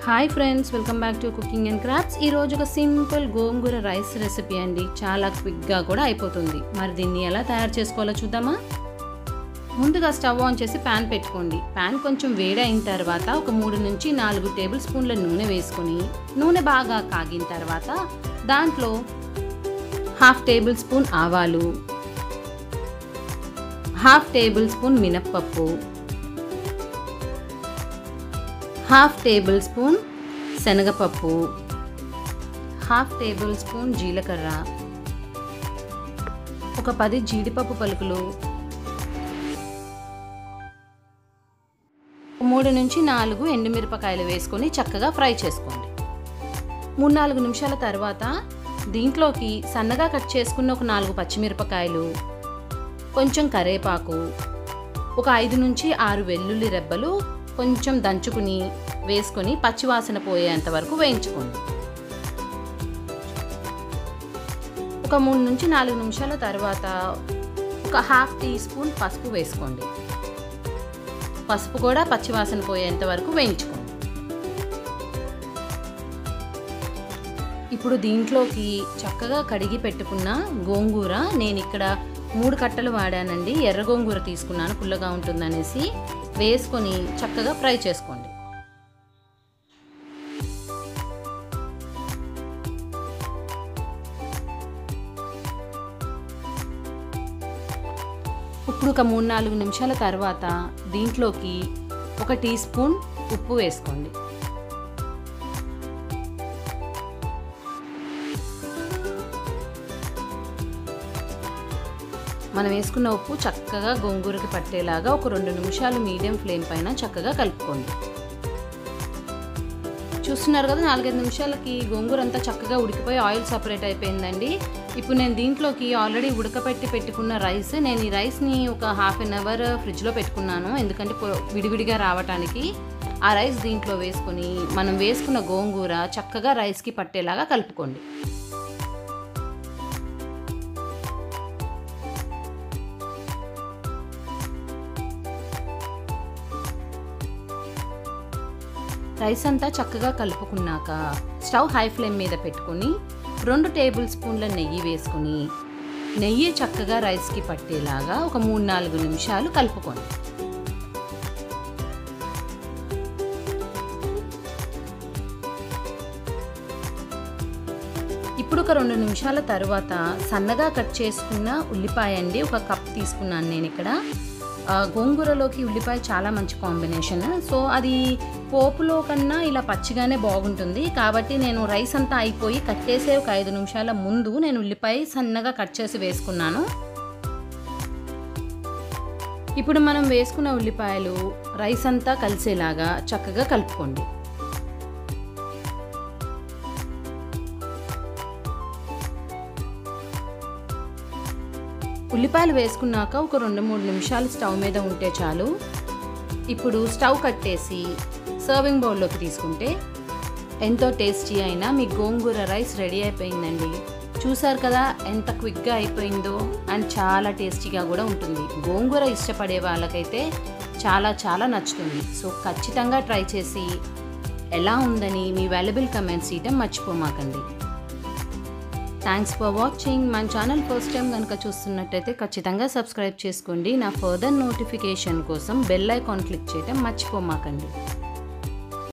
hi friends welcome back to cooking and crafts ఈ రోజు ఒక సింపుల్ గోంగూర రైస్ రెసిపీ అండి చాలా క్విక్గా కూడా అయిపోతుంది మరి దీన్ని ఎలా తయారు చేసుకోవాలో చూద్దామా ముందుగా స్టవ్ ఆన్ చేసి ప్యాన్ పెట్టుకోండి ప్యాన్ కొంచెం వేడి అయిన తర్వాత ఒక మూడు నుంచి నాలుగు టేబుల్ స్పూన్ల నూనె వేసుకొని నూనె బాగా కాగిన తర్వాత దాంట్లో హాఫ్ టేబుల్ స్పూన్ ఆవాలు హాఫ్ టేబుల్ స్పూన్ మినప్పప్పు హాఫ్ టేబుల్ స్పూన్ శనగపప్పు హాఫ్ టేబుల్ స్పూన్ జీలకర్ర ఒక పది జీడిపప్పు పలుకులు మూడు నుంచి నాలుగు ఎండుమిరపకాయలు వేసుకొని చక్కగా ఫ్రై చేసుకోండి మూడు నాలుగు నిమిషాల తర్వాత దీంట్లోకి సన్నగా కట్ చేసుకున్న ఒక నాలుగు పచ్చిమిరపకాయలు కొంచెం కరేపాకు ఒక ఐదు నుంచి ఆరు వెల్లుల్లి రెబ్బలు కొంచెం దంచుకుని వేసుకొని పచ్చివాసన పోయేంత వరకు వేయించుకోండి ఒక మూడు నుంచి నాలుగు నిమిషాల తర్వాత ఒక హాఫ్ టీ స్పూన్ పసుపు వేసుకోండి పసుపు కూడా పచ్చివాసన పోయేంత వరకు వేయించుకోండి ఇప్పుడు దీంట్లోకి చక్కగా కడిగి పెట్టుకున్న గోంగూర నేను ఇక్కడ మూడు కట్టలు వాడానండి ఎర్ర గోంగూర తీసుకున్నాను పుల్లగా ఉంటుందనేసి వేసుకొని చక్కగా ఫ్రై చేసుకోండి ఇప్పుడు ఒక మూడు నాలుగు నిమిషాల తర్వాత దీంట్లోకి ఒక టీ స్పూన్ ఉప్పు వేసుకోండి మనం వేసుకున్న ఉప్పు చక్కగా గోంగూరకి పట్టేలాగా ఒక రెండు నిమిషాలు మీడియం ఫ్లేమ్ పైన చక్కగా కలుపుకోండి చూస్తున్నారు కదా నాలుగైదు నిమిషాలకి గోంగూర అంతా చక్కగా ఉడికిపోయి ఆయిల్ సపరేట్ అయిపోయిందండి ఇప్పుడు నేను దీంట్లోకి ఆల్రెడీ ఉడకపెట్టి పెట్టుకున్న రైస్ నేను ఈ రైస్ని ఒక హాఫ్ అన్ అవర్ ఫ్రిడ్జ్లో పెట్టుకున్నాను ఎందుకంటే విడివిడిగా రావటానికి ఆ రైస్ దీంట్లో వేసుకొని మనం వేసుకున్న గోంగూర చక్కగా రైస్కి పట్టేలాగా కలుపుకోండి రైస్ అంతా చక్కగా కలుపుకున్నాక స్టవ్ హై ఫ్లేమ్ మీద పెట్టుకొని రెండు టేబుల్ స్పూన్ల నెయ్యి వేసుకొని నెయ్యి చక్కగా రైస్కి పట్టేలాగా ఒక మూడు నాలుగు నిమిషాలు కలుపుకోండి ఇప్పుడు ఒక రెండు నిమిషాల తర్వాత సన్నగా కట్ చేసుకున్న ఉల్లిపాయ అండి ఒక కప్ తీసుకున్నాను నేను ఇక్కడ గోంగూరలోకి ఉల్లిపాయ చాలా మంచి కాంబినేషన్ సో అది పోపులో కన్నా ఇలా పచ్చిగానే బాగుంటుంది కాబట్టి నేను రైస్ అంతా అయిపోయి కట్ చేసే ఒక ఐదు నిమిషాల ముందు నేను ఉల్లిపాయ సన్నగా కట్ చేసి వేసుకున్నాను ఇప్పుడు మనం వేసుకున్న ఉల్లిపాయలు రైస్ అంతా కలిసేలాగా చక్కగా కలుపుకోండి ఉల్లిపాయలు వేసుకున్నాక ఒక రెండు మూడు నిమిషాలు స్టవ్ మీద ఉంటే చాలు ఇప్పుడు స్టవ్ కట్టేసి సర్వింగ్ బౌల్లోకి తీసుకుంటే ఎంతో టేస్టీ అయినా మీ గోంగూర రైస్ రెడీ అయిపోయిందండి చూసారు కదా ఎంత క్విక్గా అయిపోయిందో అండ్ చాలా టేస్టీగా కూడా ఉంటుంది గోంగూర ఇష్టపడే వాళ్ళకైతే చాలా చాలా నచ్చుతుంది సో ఖచ్చితంగా ట్రై చేసి ఎలా ఉందని మీ వాల్యుబుల్ కమెంట్స్ ఇవ్వడం మర్చిపోమాకండి థ్యాంక్స్ ఫర్ వాచింగ్ మన ఛానల్ ఫస్ట్ టైం కనుక చూస్తున్నట్టయితే ఖచ్చితంగా సబ్స్క్రైబ్ చేసుకోండి నా ఫర్దర్ నోటిఫికేషన్ కోసం బెల్ ఐకాన్ క్లిక్ చేయడం మర్చిపోమాకండి